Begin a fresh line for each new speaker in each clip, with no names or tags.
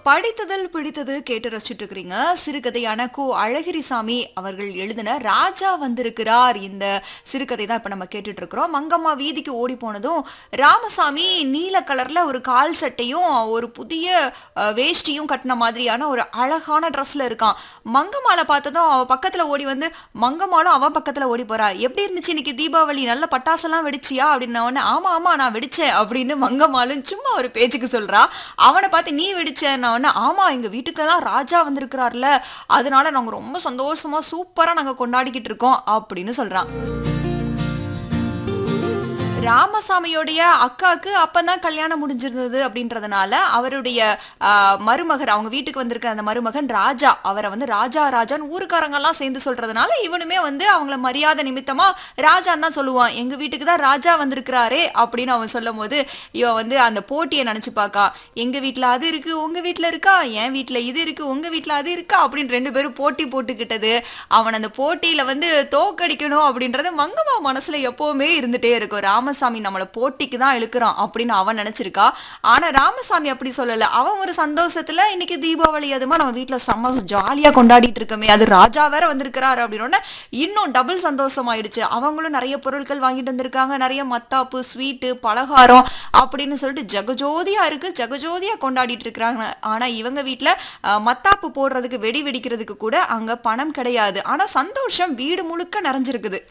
படித்ததில் பிடித்தது கேட்டு ரசிச்சுட்டு இருக்கிறீங்க சிறுகதையான கு அழகிரிசாமி அவர்கள் எழுதின ராஜா வந்திருக்கிறார் இந்த சிறுகதை தான் இப்ப நம்ம கேட்டுட்டு இருக்கிறோம் மங்கம்மா வீதிக்கு ஓடி போனதும் ராமசாமி நீல கலர்ல ஒரு கால் சட்டையும் ஒரு புதிய அஹ், வேஷ்டியும் கட்டின மாதிரியான ஒரு அழகான ட்ரெஸ்ல இருக்கான் மங்கம்மாளை பார்த்ததும் அவ பக்கத்துல ஓடி வந்து மங்கம்மாளும் அவன் பக்கத்துல ஓடி போறா எப்படி இருந்துச்சு இன்னைக்கு தீபாவளி நல்ல பட்டாசெல்லாம் வெடிச்சியா அப்படின்னு உடனே ஆமா ஆமா நான் வெடிச்சேன் அப்படின்னு மங்கம்மாளும் சும்மா ஒரு பேச்சுக்கு சொல்றா அவனை பார்த்து நீ வெடிச்சேன்ன உடனே ஆமா எங்க வீட்டுக்கெல்லாம் ராஜா வந்திருக்கிறார்ல அதனால நாங்க ரொம்ப சந்தோஷமா சூப்பரா நாங்க கொண்டாடிக்கிட்டு இருக்கோம் அப்படின்னு சொல்றான் ராமசாமியோடைய அக்காவுக்கு அப்பதான் கல்யாணம் முடிஞ்சிருந்தது அப்படின்றதுனால அவருடைய ஆஹ், மருமகர் அவங்க வீட்டுக்கு வந்திருக்க அந்த மருமகன் ராஜா அவரை வந்து ராஜா ராஜான்னு ஊருக்காரங்கெல்லாம் சேர்ந்து சொல்றதுனால இவனுமே வந்து அவங்கள மரியாதை நிமித்தமா ராஜான்னு தான் சொல்லுவான் எங்க வீட்டுக்கு தான் ராஜா வந்திருக்கிறாரே அப்படின்னு அவன் சொல்லும் போது இவன் வந்து அந்த போட்டியை நினைச்சு பார்க்கா எங்க வீட்ல அது இருக்கு உங்க வீட்ல இருக்கா என் வீட்ல இது இருக்கு உங்க வீட்ல அது இருக்கா அப்படின்னு ரெண்டு பேரும் போட்டி போட்டுக்கிட்டது அவன் அந்த போட்டியில வந்து தோக்கடிக்கணும் அப்படின்றது மங்கம்மா மனசுல எப்பவுமே இருந்துட்டே இருக்கும் ராமசாமி நம்மள போட்டிக்கு தான் இழுக்கிறான் அப்படின்னு அவன் நினைச்சிருக்கா ஆனா ராமசாமி அப்படி சொல்லல அவன் ஒரு சந்தோஷத்துல இன்னைக்கு தீபாவளி அதுமா நம்ம வீட்ல செம்ம ஜாலியா கொண்டாடிட்டு இருக்கமே அது ராஜா வேற வந்திருக்கிறாரு அப்படின்னு இன்னும் டபுள் சந்தோஷம் ஆயிடுச்சு அவங்களும் நிறைய பொருட்கள் வாங்கிட்டு வந்திருக்காங்க நிறைய மத்தாப்பு ஸ்வீட்டு பலகாரம் அப்படின்னு சொல்லிட்டு ஜெகஜோதியா இருக்கு ஜெகஜோதியா கொண்டாடிட்டு இருக்கிறாங்க ஆனா இவங்க வீட்ல அஹ், மத்தாப்பு போடுறதுக்கு வெடி வெடிக்கிறதுக்கு கூட அங்க பணம் கிடையாது ஆனா சந்தோஷம் வீடு முழுக்க நிறைஞ்சிருக்குது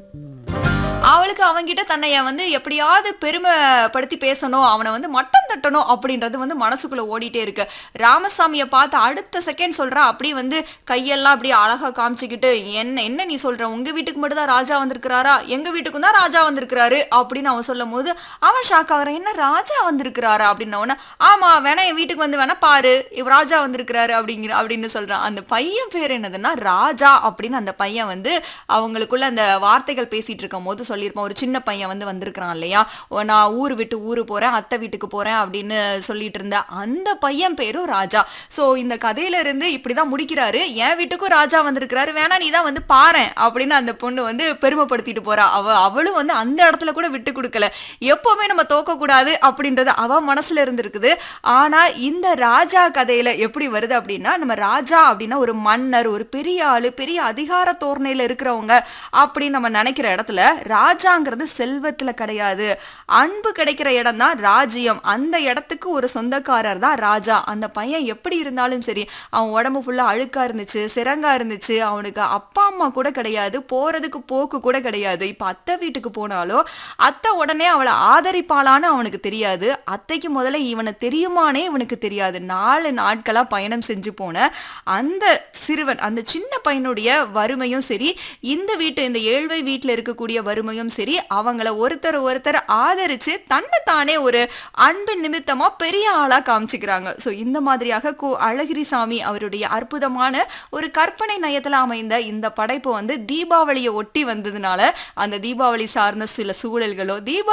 அவளுக்கு அவன்கிட்ட தன்னைய வந்து எப்படியாவது பெருமைப்படுத்தி பேசணும் அவனை வந்து மட்டம் தட்டணும் அப்படின்றது வந்து மனசுக்குள்ள ஓடிட்டே இருக்கு ராமசாமியை பார்த்து அடுத்த செகண்ட் சொல்றா அப்படி வந்து கையெல்லாம் அப்படி அழகா காமிச்சுக்கிட்டு என்ன என்ன நீ சொல்ற உங்க வீட்டுக்கு மட்டும் தான் ராஜா வந்திருக்கிறாரா எங்க வீட்டுக்கும் தான் ராஜா வந்திருக்கிறாரு அப்படின்னு அவன் சொல்லும் போது அவன் ஷாக் ஆகுறான் என்ன ராஜா வந்திருக்கிறாரா அப்படின்ன உடனே ஆமா வேணா என் வீட்டுக்கு வந்து வேணா பாரு இவ் ராஜா வந்திருக்கிறாரு அப்படிங்கிற அப்படின்னு சொல்றான் அந்த பையன் பேர் என்னதுன்னா ராஜா அப்படின்னு அந்த பையன் வந்து அவங்களுக்குள்ள அந்த வார்த்தைகள் பேசிட்டு இருக்கும் போது சொல்லியிருப்பான் ஒரு சின்ன பையன் வந்து வந்திருக்கிறான் இல்லையா ஓ, நான் ஊர் விட்டு ஊரு போறேன் அத்தை வீட்டுக்கு போறேன் அப்படின்னு சொல்லிட்டு இருந்த அந்த பையன் பேரும் ராஜா சோ இந்த கதையில இருந்து இப்படிதான் முடிக்கிறாரு என் வீட்டுக்கும் ராஜா வந்திருக்கிறாரு வேணா நீ தான் வந்து பாரேன் அப்படின்னு அந்த பொண்ணு வந்து பெருமைப்படுத்திட்டு போறா அவ அவளும் வந்து அந்த இடத்துல கூட விட்டு கொடுக்கல எப்பவுமே நம்ம தோக்க கூடாது அப்படின்றது அவ மனசுல இருந்திருக்குது ஆனா இந்த ராஜா கதையில எப்படி வருது அப்படின்னா நம்ம ராஜா அப்படின்னா ஒரு மன்னர் ஒரு பெரிய ஆளு பெரிய அதிகார தோரணையில இருக்கிறவங்க அப்படின்னு நம்ம நினைக்கிற இடத்துல ராஜாங்கிறது செல்வத்துல கிடையாது அன்பு கிடைக்கிற இடம் தான் ராஜ்யம் அந்த இடத்துக்கு ஒரு சொந்தக்காரர் தான் ராஜா அந்த பையன் எப்படி இருந்தாலும் சரி அவன் உடம்பு ஃபுல்லா அழுக்கா இருந்துச்சு சிறங்கா இருந்துச்சு அவனுக்கு அப்பா அம்மா கூட கிடையாது போறதுக்கு போக்கு கூட கிடையாது இப்ப அத்தை வீட்டுக்கு போனாலும் அத்தை உடனே அவளை ஆதரிப்பாளான்னு அவனுக்கு தெரியாது அத்தைக்கு முதல்ல இவனை தெரியுமானே இவனுக்கு தெரியாது நாலு நாட்களா பயணம் செஞ்சு போன அந்த சிறுவன் அந்த சின்ன பையனுடைய வறுமையும் சரி இந்த வீட்டு இந்த ஏழ்வை வீட்டுல இருக்கக்கூடிய வறுமையும் சரி அவங்கள ஒருத்தர் ஒருத்தர் ஆதரிச்சு தன்னை தானே ஒரு அன்பின் நிமித்தமா பெரிய ஆளா காமிச்சுக்கிறாங்க சோ இந்த மாதிரியாக கு அழகிரிசாமி அவருடைய அற்புதமான ஒரு கற்பனை நயத்துல அமைந்த இந்த படைப்பு வந்து தீபாவளியை ஒட்டி வந்ததுனால அந்த தீபாவளி சார்ந்த சில சூழல்களோ தீபா